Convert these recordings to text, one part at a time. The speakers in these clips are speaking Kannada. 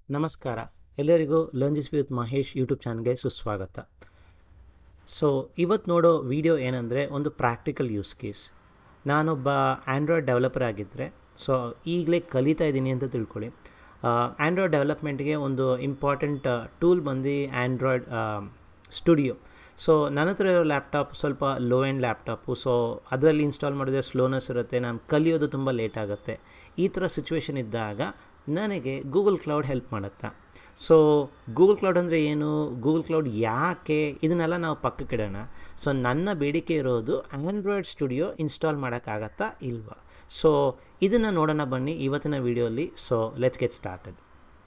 ನಮಸ್ಕಾರ ಎಲ್ಲರಿಗೂ ಲರ್ನ್ಸ್ ವಿತ್ ಮಹೇಶ್ ಯೂಟ್ಯೂಬ್ ಚಾನಲ್ಗೆ ಸುಸ್ವಾಗತ ಸೊ ಇವತ್ತು ನೋಡೋ ವಿಡಿಯೋ ಏನಂದರೆ ಒಂದು ಪ್ರಾಕ್ಟಿಕಲ್ ಯೂಸ್ ಕೇಸ್ ನಾನೊಬ್ಬ ಆ್ಯಂಡ್ರಾಯ್ಡ್ ಡೆವಲಪರ್ ಆಗಿದ್ದರೆ ಸೊ ಈಗಲೇ ಕಲಿತಾ ಇದ್ದೀನಿ ಅಂತ ತಿಳ್ಕೊಳ್ಳಿ ಆ್ಯಂಡ್ರಾಯ್ಡ್ ಡೆವಲಪ್ಮೆಂಟ್ಗೆ ಒಂದು ಇಂಪಾರ್ಟೆಂಟ್ ಟೂಲ್ ಬಂದು ಆ್ಯಂಡ್ರಾಯ್ಡ್ ಸ್ಟುಡಿಯೋ ಸೊ ನನ್ನ ಹತ್ರ ಇರೋ ಲ್ಯಾಪ್ಟಾಪ್ ಸ್ವಲ್ಪ ಲೋ ಆ್ಯಂಡ್ ಲ್ಯಾಪ್ಟಾಪು ಸೊ ಅದರಲ್ಲಿ ಇನ್ಸ್ಟಾಲ್ ಮಾಡಿದ್ರೆ ಸ್ಲೋನೆಸ್ ಇರುತ್ತೆ ನಾನು ಕಲಿಯೋದು ತುಂಬ ಲೇಟ್ ಆಗುತ್ತೆ ಈ ಥರ ಸಿಚುವೇಶನ್ ಇದ್ದಾಗ ನನಗೆ ಗೂಗಲ್ ಕ್ಲೌಡ್ ಹೆಲ್ಪ್ ಮಾಡುತ್ತಾ ಸೊ ಗೂಗಲ್ ಕ್ಲೌಡ್ ಅಂದರೆ ಏನು ಗೂಗಲ್ ಕ್ಲೌಡ್ ಯಾಕೆ ಇದನ್ನೆಲ್ಲ ನಾವು ಪಕ್ಕಕ್ಕಿಡೋಣ ಸೊ ನನ್ನ ಬೇಡಿಕೆ ಇರೋದು ಆ್ಯಂಡ್ರಾಯ್ಡ್ ಸ್ಟುಡಿಯೋ ಇನ್ಸ್ಟಾಲ್ ಮಾಡೋಕ್ಕಾಗತ್ತಾ ಇಲ್ವಾ ಸೊ ಇದನ್ನು ನೋಡೋಣ ಬನ್ನಿ ಇವತ್ತಿನ ವೀಡಿಯೋಲಿ ಸೊ ಲೆಟ್ಸ್ ಗೆಟ್ ಸ್ಟಾರ್ಟೆಡ್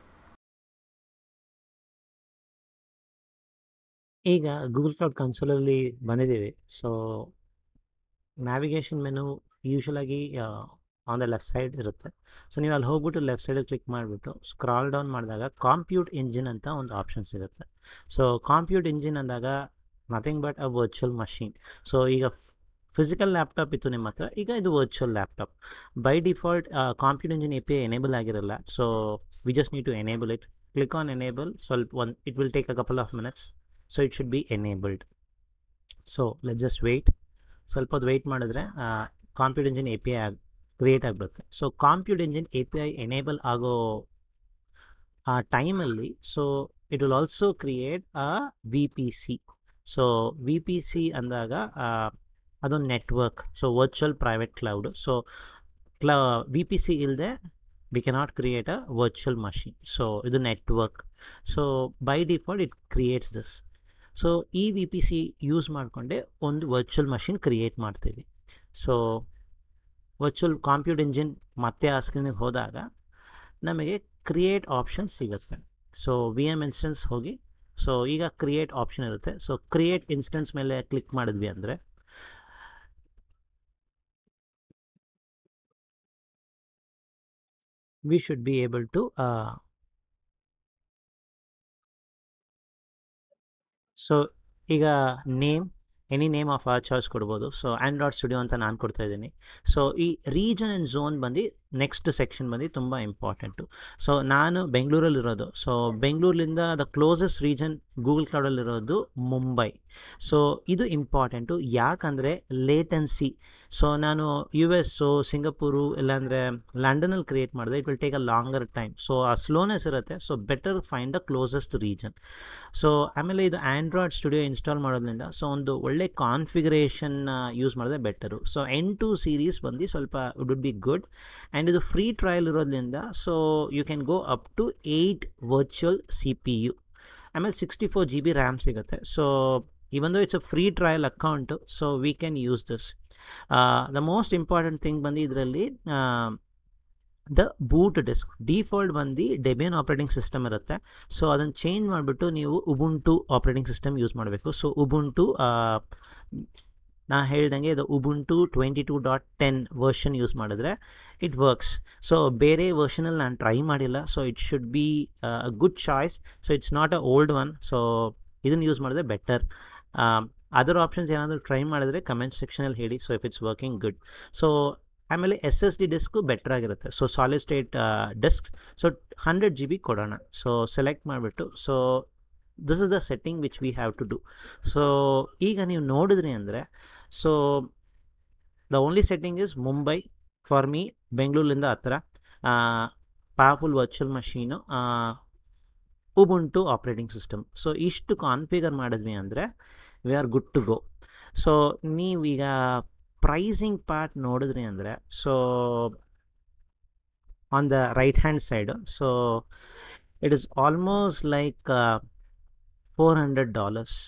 ಈಗ ಗೂಗಲ್ ಕ್ಲೌಡ್ ಕನ್ಸೋಲಲ್ಲಿ ಬಂದಿದ್ದೀವಿ ಸೊ ನ್ಯಾವಿಗೇಷನ್ ಮೆನು ಯೂಶಲಾಗಿ ಆನ್ ದ ಲೆಫ್ಟ್ ಸೈಡ್ ಇರುತ್ತೆ ಸೊ ನೀವು ಅಲ್ಲಿ ಹೋಗ್ಬಿಟ್ಟು ಲೆಫ್ಟ್ ಸೈಡಲ್ಲಿ ಕ್ಲಿಕ್ ಮಾಡಿಬಿಟ್ಟು ಸ್ಕ್ರಾಲ್ ಡೌನ್ ಮಾಡಿದಾಗ ಕಾಂಪ್ಯೂಟ್ ಇಂಜಿನ್ ಅಂತ ಒಂದು ಆಪ್ಷನ್ ಸಿಗುತ್ತೆ ಸೊ ಕಾಂಪ್ಯೂಟ್ ಇಂಜಿನ್ ಅಂದಾಗ nothing but a virtual machine so ಈಗ ಫಿಸಿಕಲ್ ಲ್ಯಾಪ್ಟಾಪ್ ಇತ್ತು ನಿಮ್ಮ ಹತ್ರ ಈಗ ಇದು virtual laptop by default compute engine A P enable ಆಗಿರಲ್ಲ so we just need to enable it click on enable ಸ್ವಲ್ಪ one it will take a couple of minutes so it should be enabled so let just wait ಸ್ವಲ್ಪ ಹೊತ್ತು ವೆಯ್ಟ್ ಮಾಡಿದ್ರೆ compute engine A P I ಆಗಿ ಕ್ರಿಯೇಟ್ ಆಗಿಬಿಡುತ್ತೆ so compute engine A P I enable ಆಗೋ ಆ ಟೈಮಲ್ಲಿ so it will also create a V P C so V P C ಅಂದಾಗ ಅದೊಂದು network so virtual private cloud so ಕ್ಲ V P C ಇಲ್ಲದೆ we cannot create a virtual machine so ಇದು network so by default it creates this so ಈ ವಿ ಪಿ ಸಿ ಯೂಸ್ ಮಾಡಿಕೊಂಡೆ ಒಂದು ವರ್ಚುವಲ್ ಮಷಿನ್ ಕ್ರಿಯೇಟ್ ಮಾಡ್ತೀವಿ ಸೊ ವರ್ಚುವಲ್ ಕಾಂಪ್ಯೂಟ್ ಇಂಜಿನ್ ಮತ್ತೆ ಆ ಸ್ಕ್ರೀನಿಗೆ ಹೋದಾಗ ನಮಗೆ ಕ್ರಿಯೇಟ್ ಆಪ್ಷನ್ ಸಿಗುತ್ತೆ ಸೊ ವಿ ಎಮ್ ಇನ್ಸ್ಟೆನ್ಸ್ ಹೋಗಿ ಸೊ ಈಗ ಕ್ರಿಯೇಟ್ ಆಪ್ಷನ್ ಇರುತ್ತೆ ಸೊ ಕ್ರಿಯೇಟ್ ಇನ್ಸ್ಟೆನ್ಸ್ ಮೇಲೆ ಕ್ಲಿಕ್ ಮಾಡಿದ್ವಿ ಅಂದರೆ we should be able to so ಈಗ name any name of a choice ಕೊಡ್ಬೋದು ಸೊ ಆ್ಯಂಡ್ರಾಯ್ಡ್ ಸ್ಟುಡಿಯೋ ಅಂತ ನಾನು ಕೊಡ್ತಾ ಇದ್ದೀನಿ ಸೊ ಈ ರೀಜನ್ ಆ್ಯಂಡ್ ಝೋನ್ ಬಂದು ನೆಕ್ಸ್ಟ್ ಸೆಕ್ಷನ್ ಬಂದು ತುಂಬ ಇಂಪಾರ್ಟೆಂಟು ಸೊ ನಾನು ಬೆಂಗಳೂರಲ್ಲಿರೋದು ಸೊ ಬೆಂಗಳೂರಿಂದ ದ ಕ್ಲೋಸೆಸ್ಟ್ ರೀಜನ್ ಗೂಗಲ್ ಕ್ಲೌಡಲ್ಲಿರೋದು ಮುಂಬೈ ಸೊ ಇದು ಇಂಪಾರ್ಟೆಂಟು ಯಾಕಂದರೆ ಲೇಟೆನ್ಸಿ ಸೊ ನಾನು ಯು ಎಸ್ಸು ಸಿಂಗಪೂರು ಇಲ್ಲಾಂದರೆ ಲಂಡನಲ್ಲಿ ಕ್ರಿಯೇಟ್ ಮಾಡಿದೆ it will take a longer time so ಆ ಸ್ಲೋನೆಸ್ ಇರುತ್ತೆ so better fine the closest region so ಆಮೇಲೆ ಇದು ಆ್ಯಂಡ್ರಾಯ್ಡ್ ಸ್ಟುಡಿಯೋ ಇನ್ಸ್ಟಾಲ್ ಮಾಡೋದ್ರಿಂದ ಸೊ ಒಂದು ಒಳ್ಳೆ ಕಾನ್ಫಿಗರೇಷನ್ ಯೂಸ್ ಮಾಡಿದ್ರೆ better so N two series ಬಂದು ಸ್ವಲ್ಪ it would be good and ಇದು ಫ್ರೀ ಟ್ರಯಲ್ ಇರೋದ್ರಿಂದ so you can go up to eight virtual C P U ಆಮೇಲೆ sixty four G B RAM ಸಿಗುತ್ತೆ so even though it's a free trial account so we can use this the most important thing ಬಂದು ಇದರಲ್ಲಿ ದ ಬೂಟ್ ಡಿಸ್ಕ್ ಡಿಫಾಲ್ಟ್ ಬಂದು ಡೆಬಿಯನ್ ಆಪ್ರೇಟಿಂಗ್ ಸಿಸ್ಟಮ್ ಇರುತ್ತೆ ಸೊ ಅದನ್ನು ಚೇಂಜ್ ಮಾಡಿಬಿಟ್ಟು ನೀವು ಉಬುಂಟು ಆಪ್ರೇಟಿಂಗ್ ಸಿಸ್ಟಮ್ ಯೂಸ್ ಮಾಡಬೇಕು ಸೊ ಉಬುಂಟು ನಾ ಹೇಳ್ದಂಗೆ ಇದು Ubuntu twenty two dot ten version use ಮಾಡಿದ್ರೆ ಇಟ್ ವರ್ಕ್ಸ್ ಸೊ ಬೇರೆ ವರ್ಷನಲ್ಲಿ ನಾನು ಟ್ರೈ ಮಾಡಿಲ್ಲ so it should be a good choice so it's not a old one so ಇದನ್ನು ಯೂಸ್ ಮಾಡಿದ್ರೆ ಬೆಟರ್ ಅದರ್ ಆಪ್ಷನ್ಸ್ ಏನಾದರೂ ಟ್ರೈ ಮಾಡಿದ್ರೆ ಕಮೆಂಟ್ ಸೆಕ್ಷನಲ್ಲಿ ಹೇಳಿ so if it's working good so ಆಮೇಲೆ S S D disk better ಆಗಿರುತ್ತೆ so solid state disk so hundred G B ಕೊಡೋಣ ಸೊ ಸೆಲೆಕ್ಟ್ ಮಾಡಿಬಿಟ್ಟು so this is the setting which we have to do so ಈಗ ನೀವು ನೋಡಿದ್ರಿ ಅಂದರೆ so the only setting is Mumbai for me ಬೆಂಗಳೂರಿಂದ ಹತ್ರ powerful virtual machine Ubuntu operating system so ಇಷ್ಟು ಕಾನ್ಫಿಗರ್ ಮಾಡಿದ್ವಿ ಅಂದರೆ we are good to go so ನೀವೀಗ ಪ್ರೈಸಿಂಗ್ ಪಾರ್ಟ್ ನೋಡಿದ್ರಿ ಅಂದರೆ so on the right hand side so it is almost like four hundred dollars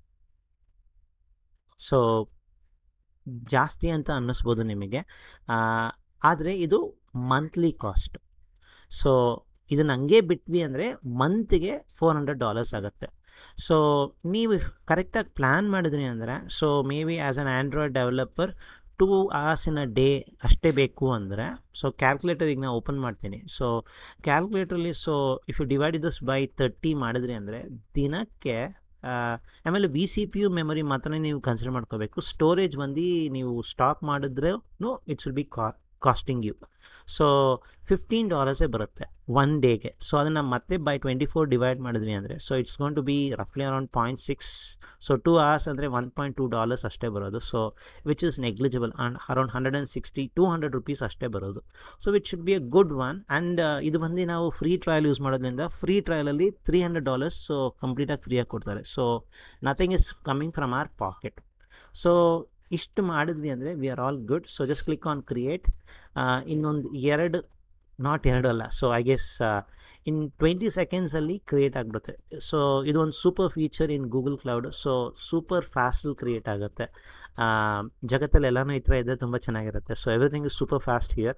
so ಜಾಸ್ತಿ ಅಂತ ಅನ್ನಿಸ್ಬೋದು ನಿಮಗೆ ಆದರೆ ಇದು ಮಂತ್ಲಿ ಕಾಸ್ಟ್ ಸೊ ಇದನ್ನು ಹಂಗೆ ಬಿಟ್ವಿ ಅಂದರೆ ಮಂತ್ಗೆ ಫೋರ್ ಹಂಡ್ರೆಡ್ ಡಾಲರ್ಸ್ ಆಗುತ್ತೆ ಸೊ ನೀವು ಕರೆಕ್ಟಾಗಿ ಪ್ಲ್ಯಾನ್ ಮಾಡಿದ್ರಿ ಅಂದರೆ so maybe as an Android developer two hours in a day ಅಷ್ಟೇ ಬೇಕು ಅಂದರೆ ಸೊ ಕ್ಯಾಲ್ಕುಲೇಟರ್ ಈಗ ನಾನು ಓಪನ್ ಮಾಡ್ತೀನಿ ಸೊ ಕ್ಯಾಲ್ಕುಲೇಟ್ರಲ್ಲಿ so if you divide this by thirty ಮಾಡಿದ್ರಿ ಅಂದರೆ ದಿನಕ್ಕೆ ಆಮೇಲೆ V C P U memory ಮಾತ್ರ ನೀವು ಕನ್ಸಿಡರ್ ಮಾಡ್ಕೋಬೇಕು ಸ್ಟೋರೇಜ್ ಬಂದು ನೀವು ಸ್ಟಾಪ್ ಮಾಡಿದ್ರೂ ಇಟ್ಸ್ ವಿಲ್ ಬಿ ಕಾ ಕಾಸ್ಟಿಂಗ್ ಯು ಸೊ ಫಿಫ್ಟೀನ್ ಡಾಲರ್ಸೇ ಬರುತ್ತೆ ಒನ್ ಡೇಗೆ ಸೊ ಅದನ್ನು ಮತ್ತೆ ಬೈ ಟ್ವೆಂಟಿ ಫೋರ್ ಡಿವೈಡ್ ಮಾಡಿದ್ವಿ ಅಂದರೆ so it's gonna to be ರಫ್ಲಿ around point six so two hours ಅಂದರೆ ಒನ್ ಪಾಯಿಂಟ್ ಟೂ ಡಾಲರ್ಸ್ ಅಷ್ಟೇ ಬರೋದು so which is negligible and around hundred and sixty two hundred rupees ಅಷ್ಟೇ ಬರೋದು so which should be a good one and ಇದು ಬಂದು ನಾವು ಫ್ರೀ ಟ್ರಯಲ್ ಯೂಸ್ ಮಾಡೋದ್ರಿಂದ ಫ್ರೀ ಟ್ರಯಲಲ್ಲಿ ತ್ರೀ ಹಂಡ್ರೆಡ್ ಡಾಲರ್ಸ್ ಸೊ ಕಂಪ್ಲೀಟಾಗಿ ಫ್ರೀಯಾಗಿ ಕೊಡ್ತಾರೆ so nothing is coming from our pocket so ಇಷ್ಟು ಮಾಡಿದ್ವಿ ಅಂದರೆ we are all good so just click on create ಇನ್ನೊಂದು ಎರಡು ನಾಟ್ ಎರಡು ಅಲ್ಲ so I guess in twenty ಸೆಕೆಂಡ್ಸಲ್ಲಿ ಕ್ರಿಯೇಟ್ ಆಗಿಬಿಡುತ್ತೆ ಸೊ ಇದೊಂದು super feature in Google cloud so super ಫಾಸ್ಟಲ್ಲಿ ಕ್ರಿಯೇಟ್ ಆಗುತ್ತೆ ಜಗತ್ತಲ್ಲಿ ಎಲ್ಲನೂ ಈ ಥರ ಇದ್ದರೆ ತುಂಬ ಚೆನ್ನಾಗಿರುತ್ತೆ so everything is super fast here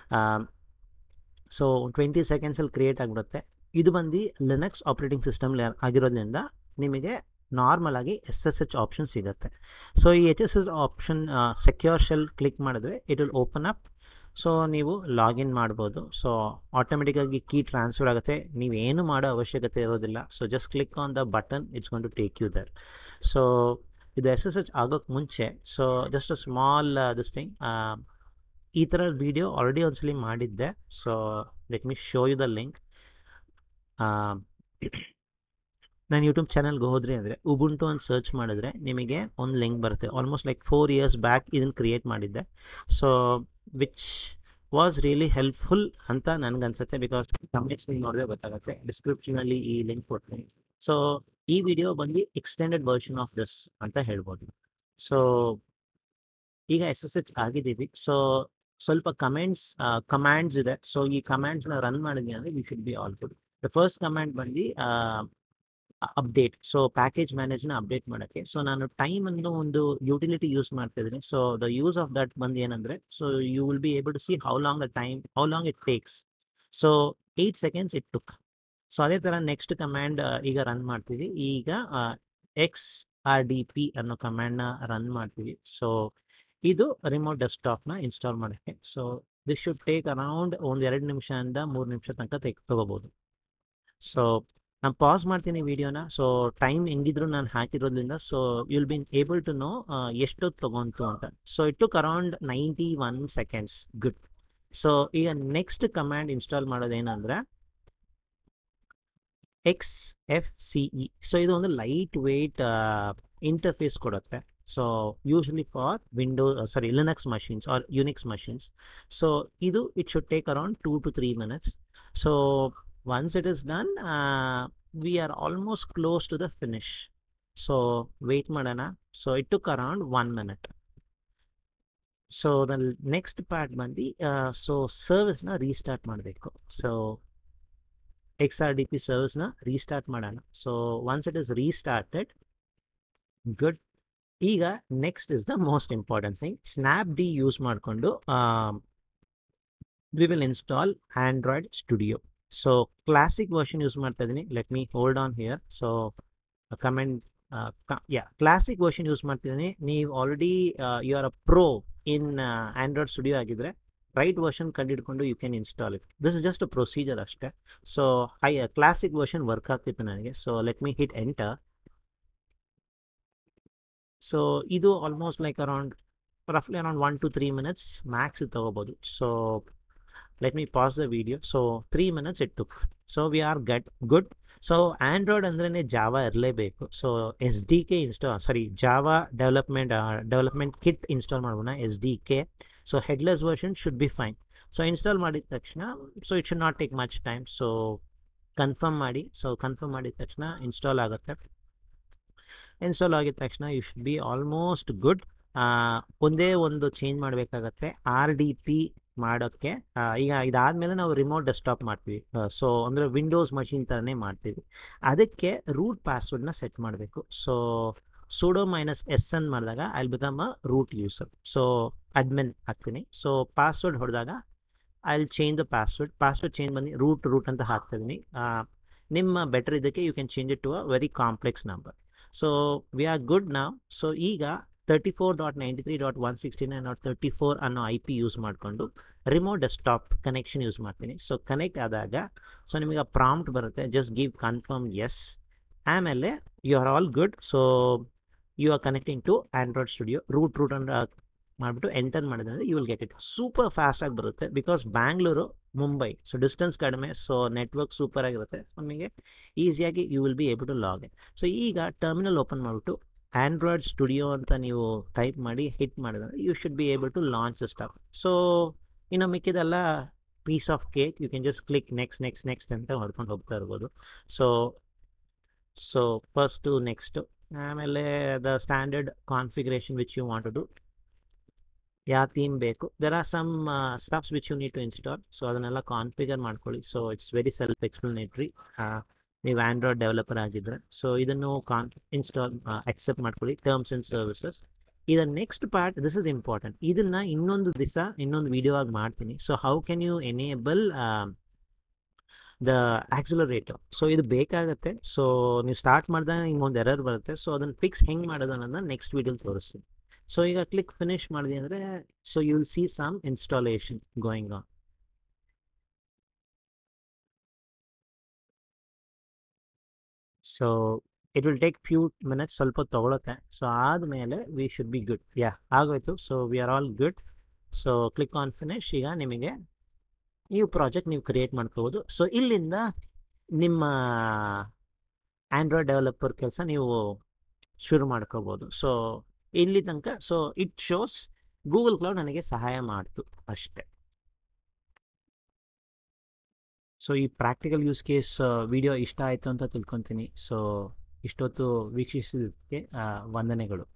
so twenty ಸೆಕೆಂಡ್ಸಲ್ಲಿ ಕ್ರಿಯೇಟ್ ಆಗಿಬಿಡುತ್ತೆ ಇದು ಬಂದು ಲಿನಕ್ಸ್ ಆಪ್ರೇಟಿಂಗ್ ಸಿಸ್ಟಮ್ ಆಗಿರೋದ್ರಿಂದ ನಿಮಗೆ ನಾರ್ಮಲ್ ಆಗಿ ಎಸ್ ಎಸ್ ಎಚ್ ಆಪ್ಷನ್ ಸಿಗುತ್ತೆ ಸೊ ಈ H S S option secure shell click ಮಾಡಿದ್ರೆ it will open up so ನೀವು ಲಾಗಿನ್ ಮಾಡ್ಬೋದು ಸೊ ಆಟೋಮೆಟಿಕ್ಕಾಗಿ ಕೀ ಟ್ರಾನ್ಸ್ಫರ್ ಆಗುತ್ತೆ ನೀವೇನು ಮಾಡೋ ಅವಶ್ಯಕತೆ ಇರೋದಿಲ್ಲ so just click on the button it's gonna to take you there so ಇದು ಎಸ್ ಎಸ್ ಎಚ್ ಆಗೋಕ್ಕೆ ಮುಂಚೆ so just a small this thing ಈ ಥರ ವೀಡಿಯೋ ಆಲ್ರೆಡಿ ಒಂದ್ಸಲಿ ಮಾಡಿದ್ದೆ so let me show you the link ನಾನು ಯೂಟ್ಯೂಬ್ ಚಾನಲ್ಗೆ ಹೋದ್ರಿ ಅಂದರೆ ಉಬುಂಟು ಅಂತ ಸರ್ಚ್ ಮಾಡಿದ್ರೆ ನಿಮಗೆ ಒಂದು ಲಿಂಕ್ ಬರುತ್ತೆ almost like four years back ಇದನ್ನು ಕ್ರಿಯೇಟ್ ಮಾಡಿದ್ದೆ so which was really helpful ಅಂತ ನನಗನ್ಸುತ್ತೆ ಬಿಕಾಸ್ ಕಮೆಂಟ್ಸ್ ನೀವು ನೋಡಿದ್ರೆ ಗೊತ್ತಾಗುತ್ತೆ ಡಿಸ್ಕ್ರಿಪ್ಷನಲ್ಲಿ ಈ ಲಿಂಕ್ ಕೊಡ್ತೀನಿ ಸೊ ಈ ವಿಡಿಯೋ ಬಂದು ಎಕ್ಸ್ಟೆಂಡೆಡ್ ವರ್ಷನ್ ಆಫ್ ದಿಸ್ ಅಂತ ಹೇಳ್ಬೋದು ಸೊ ಈಗ ಎಸ್ ಎಸ್ ಎಚ್ ಆಗಿದ್ದೀವಿ ಸೊ ಸ್ವಲ್ಪ ಕಮೆಂಟ್ಸ್ ಕಮ್ಯಾಂಡ್ಸ್ ಇದೆ ಸೊ ಈ ಕಮ್ಯಾಂಡ್ಸ್ನ ರನ್ ಮಾಡಿದ್ವಿ ಅಂದರೆ we should be all good the first command ಬಂದು ಅಪ್ಡೇಟ್ ಸೊ ಪ್ಯಾಕೇಜ್ ಮ್ಯಾನೇಜ್ನ ಅಪ್ಡೇಟ್ ಮಾಡೋಕ್ಕೆ ಸೊ ನಾನು ಟೈಮ್ ಅನ್ನೋ ಒಂದು ಯುಟಿಲಿಟಿ ಯೂಸ್ ಮಾಡ್ತಿದ್ದೀನಿ so the use of that ಬಂದು ಏನಂದರೆ so you will be able to see how long the time how long it takes so eight seconds it took so ಅದೇ ಥರ ನೆಕ್ಸ್ಟ್ ಕಮ್ಯಾಂಡ್ ಈಗ ರನ್ ಮಾಡ್ತೀವಿ ಈಗ ಎಕ್ಸ್ ಆರ್ ಡಿ ಪಿ ಅನ್ನೋ ಕಮ್ಯಾಂಡ್ನ ರನ್ ಮಾಡ್ತೀವಿ ಸೊ ಇದು ರಿಮೋಟ್ ಡೆಸ್ಕ್ಟಾಪ್ನ ಇನ್ಸ್ಟಾಲ್ ಮಾಡೋಕ್ಕೆ so this should take around ಒಂದು ಎರಡು ನಿಮಿಷದಿಂದ ಮೂರು ನಿಮಿಷ ತನಕ ತೆಗ್ ತಗೋಬೋದು ಸೊ ನಾನು ಪಾಸ್ ಮಾಡ್ತೀನಿ ವಿಡಿಯೋನ ಸೊ ಟೈಮ್ ಹೆಂಗಿದ್ರು ನಾನು ಹಾಕಿರೋದ್ರಿಂದ so you'll be able to know ಎಷ್ಟೊತ್ತು ತೊಗೊಂತು ಅಂತ so it took around ninety one seconds good so ಈಗ ನೆಕ್ಸ್ಟ್ ಕಮ್ಯಾಂಡ್ ಇನ್ಸ್ಟಾಲ್ ಮಾಡೋದೇನಂದ್ರೆ X F C E so ಇದು ಒಂದು ಲೈಟ್ ವೆಯ್ಟ್ ಇಂಟರ್ಫೇಸ್ ಕೊಡುತ್ತೆ so usually for window sorry Linux machines or Unix machines so ಇದು it should take around two to three minutes so once it is done uh, we are almost close to the finish so wait madana so it took around one minute so the next part bandi uh, so service na restart ಮಾಡಬೇಕು so xrdp service na restart ಮಾಡೋಣ so once it is restarted good ಈಗ next is the most important thing snap D use ಮಾಡಿಕೊಂಡು we will install Android studio so classic version use ಮಾಡ್ತಾ ಇದ್ದೀನಿ let me hold on here so comment ಯಾ ಕ್ಲಾಸಿಕ್ ವರ್ಷನ್ ಯೂಸ್ ಮಾಡ್ತಿದ್ದೀನಿ ನೀವು already you are a pro in Android studio ಆಗಿದ್ರೆ ರೈಟ್ ವರ್ಷನ್ ಕಂಡಿಡ್ಕೊಂಡು you can install it this is just a procedure ಅಷ್ಟೇ so I classic version work ಆಗ್ತಿತ್ತು ನನಗೆ so let me hit enter so ಇದು ಆಲ್ಮೋಸ್ಟ್ ಲೈಕ್ ಅರೌಂಡ್ ರಫ್ಲಿ around one to three minutes max ತಗೋಬೋದು so let me pause the video so three minutes it took so we are get good so Android ಅಂದ್ರೇ ಜಾವಾ ಇರಲೇಬೇಕು so S D K install sorry Java development development kit install ಮಾಡೋಣ S D K so headless version should be fine so install ಮಾಡಿದ ತಕ್ಷಣ so it should not take much time so confirm ಮಾಡಿ ಸೊ ಕನ್ಫರ್ಮ್ ಮಾಡಿದ ತಕ್ಷಣ ಇನ್ಸ್ಟಾಲ್ ಆಗುತ್ತೆ ಇನ್ಸ್ಟಾಲ್ ಆಗಿದ ತಕ್ಷಣ you should be almost good ಒಂದೇ ಒಂದು ಚೇಂಜ್ ಮಾಡಬೇಕಾಗತ್ತೆ ಆರ್ ಡಿ ಪಿ ಮಾಡೋಕ್ಕೆ ಈಗ ಇದಾದಮೇಲೆ ನಾವು ರಿಮೋಟ್ ಡೆಸ್ಕ್ಟಾಪ್ ಮಾಡ್ತೀವಿ ಸೊ ಅಂದರೆ ವಿಂಡೋಸ್ ಮಷಿನ್ ಥರನೇ ಮಾಡ್ತೀವಿ ಅದಕ್ಕೆ ರೂಟ್ ಪಾಸ್ವರ್ಡ್ನ ಸೆಟ್ ಮಾಡಬೇಕು ಸೊ ಸೂಡೋ ಮೈನಸ್ ಎಸ್ ಅನ್ ಮಾಡಿದಾಗ I'll become a root user so admin ಹಾಕ್ತೀನಿ ಸೊ ಪಾಸ್ವರ್ಡ್ ಹೊಡೆದಾಗ I will change the password password change ಬಂದು ರೂಟ್ ರೂಟ್ ಅಂತ ಹಾಕ್ತಿದ್ದೀನಿ ನಿಮ್ಮ ಬೆಟರ್ ಇದಕ್ಕೆ you can change it to a very complex number so we are good ನಾವ್ ಸೊ ಈಗ thirty four dot ninety three dot one sixty nine dot thirty four ಅನ್ನೋ ಐ ಪಿ ಯೂಸ್ ಮಾಡಿಕೊಂಡು ರಿಮೋಟ್ ಡೆಸ್ಕ್ಟಾಪ್ ಕನೆಕ್ಷನ್ ಯೂಸ್ ಮಾಡ್ತೀನಿ ಸೊ ಕನೆಕ್ಟ್ ಆದಾಗ ಸೊ ನಿಮಗೆ ಆ ಪ್ರಾಂಪ್ಟ್ ಬರುತ್ತೆ ಜಸ್ಟ್ ಗಿವ್ ಕನ್ಫರ್ಮ್ ಎಸ್ ಆಮೇಲೆ you are all good so you are connecting to Android studio root root and ಮಾಡಿಬಿಟ್ಟು ಎಂಟರ್ ಮಾಡಿದ್ರೆ you will get it super ಫಾಸ್ಟಾಗಿ ಬರುತ್ತೆ because Bangalore Mumbai so distance ಕಡಿಮೆ ಸೊ ನೆಟ್ವರ್ಕ್ ಸೂಪರ್ ಆಗಿರುತ್ತೆ ಸೊ ನಿಮಗೆ ಈಸಿಯಾಗಿ you will be able to log in so ಈಗ ಟರ್ಮಿನಲ್ ಓಪನ್ ಮಾಡಿಬಿಟ್ಟು ಆ್ಯಂಡ್ರಾಯ್ಡ್ ಸ್ಟುಡಿಯೋ ಅಂತ ನೀವು ಟೈಪ್ ಮಾಡಿ ಹಿಟ್ ಮಾಡಿದ್ರೆ you should be able to launch the stuff so ಇನ್ನು ಮಿಕ್ಕಿದೆಲ್ಲ piece of cake you can just click next next next ಅಂತ ಹೊಡ್ಕೊಂಡು ಹೋಗ್ತಾ ಇರ್ಬೋದು ಸೊ ಸೊ ಫಸ್ಟು ನೆಕ್ಸ್ಟು ಆಮೇಲೆ the standard configuration which you want to ಯಾವ ಥೀಮ್ ಬೇಕು there are some stuffs which you need to install so ಅದನ್ನೆಲ್ಲ ಕಾನ್ಫಿಗರ್ ಮಾಡ್ಕೊಳ್ಳಿ so it's very self explanatory ನೀವು ಆ್ಯಂಡ್ರಾಯ್ಡ್ ಡೆವಲಪರ್ ಆಗಿದ್ದರೆ ಸೊ ಇದನ್ನು ಕಾನ್ ಇನ್ಸ್ಟಾಲ್ ಅಕ್ಸೆಪ್ಟ್ ಮಾಡ್ಕೊಳ್ಳಿ ಟರ್ಮ್ಸ್ ಆ್ಯಂಡ್ ಸರ್ವಿಸಸ್ ಇದು next part this is important ಇದನ್ನು ಇನ್ನೊಂದು ದಿವಸ ಇನ್ನೊಂದು ವಿಡಿಯೋ ಆಗಿ ಮಾಡ್ತೀನಿ so how can you enable the accelerator so ಇದು ಬೇಕಾಗುತ್ತೆ ಸೊ ನೀವು ಸ್ಟಾರ್ಟ್ ಮಾಡಿದಾಗ ನಿಮ್ಗೆ ಒಂದು ಎರರ್ ಬರುತ್ತೆ ಸೊ ಅದನ್ನು ಫಿಕ್ಸ್ ಹೆಂಗೆ ಮಾಡೋದು ಅನ್ನೋದನ್ನ ನೆಕ್ಸ್ಟ್ ವೀಡಿಯೋಲಿ ತೋರಿಸ್ತೀನಿ ಸೊ ಈಗ ಕ್ಲಿಕ್ ಫಿನಿಶ್ ಮಾಡಿದೆ ಅಂದರೆ so you will see some installation going on so it will take few minutes ಸ್ವಲ್ಪ ತೊಗೊಳುತ್ತೆ ಸೊ ಆದಮೇಲೆ we should be good yeah ಆಗೋಯ್ತು so we are all good so click on finish ಈಗ ನಿಮಗೆ ನೀವು ಪ್ರಾಜೆಕ್ಟ್ ನೀವು ಕ್ರಿಯೇಟ್ ಮಾಡ್ಕೋಬೋದು ಸೊ ಇಲ್ಲಿಂದ ನಿಮ್ಮ ಆ್ಯಂಡ್ರಾಯ್ಡ್ ಡೆವಲಪರ್ ಕೆಲಸ ನೀವು ಶುರು ಮಾಡ್ಕೋಬೋದು ಸೊ ಇಲ್ಲಿ ತನಕ so it shows Google cloud ನನಗೆ ಸಹಾಯ ಮಾಡ್ತು ಅಷ್ಟೇ ಸೊ ಈ ಪ್ರಾಕ್ಟಿಕಲ್ ಯೂಸ್ ಕೇಸ್ ವಿಡಿಯೋ ಇಷ್ಟ ಆಯಿತು ಅಂತ ತಿಳ್ಕೊತೀನಿ ಸೊ ಇಷ್ಟೊತ್ತು ವೀಕ್ಷಿಸಿದ್ದಕ್ಕೆ ವಂದನೆಗಳು